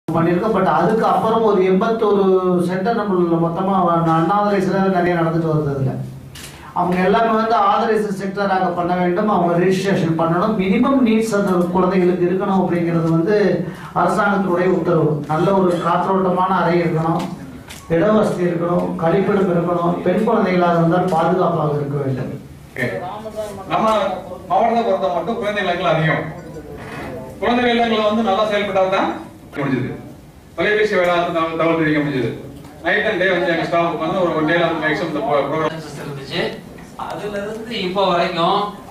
பண்ணியிருக்கோம் பட் அதுக்கு அப்புறம் ஒரு எண்பத்தொரு சென்டர் நம்மள மொத்தமாக அன்னாதரைஸில் நிறைய நடந்துட்டு வருது அதில் அவங்க எல்லாமே வந்து ஆதரைஸ் செக்டராக பண்ண வேண்டும் அவங்க ரெஜிஸ்ட்ரேஷன் பண்ணணும் மினிமம் நீட்ஸ் அந்த குழந்தைகளுக்கு இருக்கணும் அப்படிங்கிறது வந்து அரசாங்கத்தினுடைய உத்தரவு நல்ல ஒரு காற்றோட்டமான அறை இருக்கணும் இட வசதி இருக்கணும் கழிப்பிடம் இருக்கணும் பெண் குழந்தைகளாக இருந்தால் பாதுகாப்பாக இருக்க வேண்டும் ஓகே. நம்ம மாவட்டத்தை பொறுத்த மட்டும் குழந்தை இல்லங்கள் அதிகம் குழந்தை இல்லங்கள் வந்து நல்லா செயல்பட்டால் தான் முடிஞ்சது தொலைபேசி வேளாண் தகவல் தகவல் தெரிவிக்க முடிஞ்சது நைட் அண்ட் டே வந்து எங்க ஸ்டாஃப் வந்து ஒரு டேல வந்து மேக்ஸிமம் இந்த ப்ரோக்ராம் இருந்துச்சு அதுல இருந்து இப்போ வரைக்கும்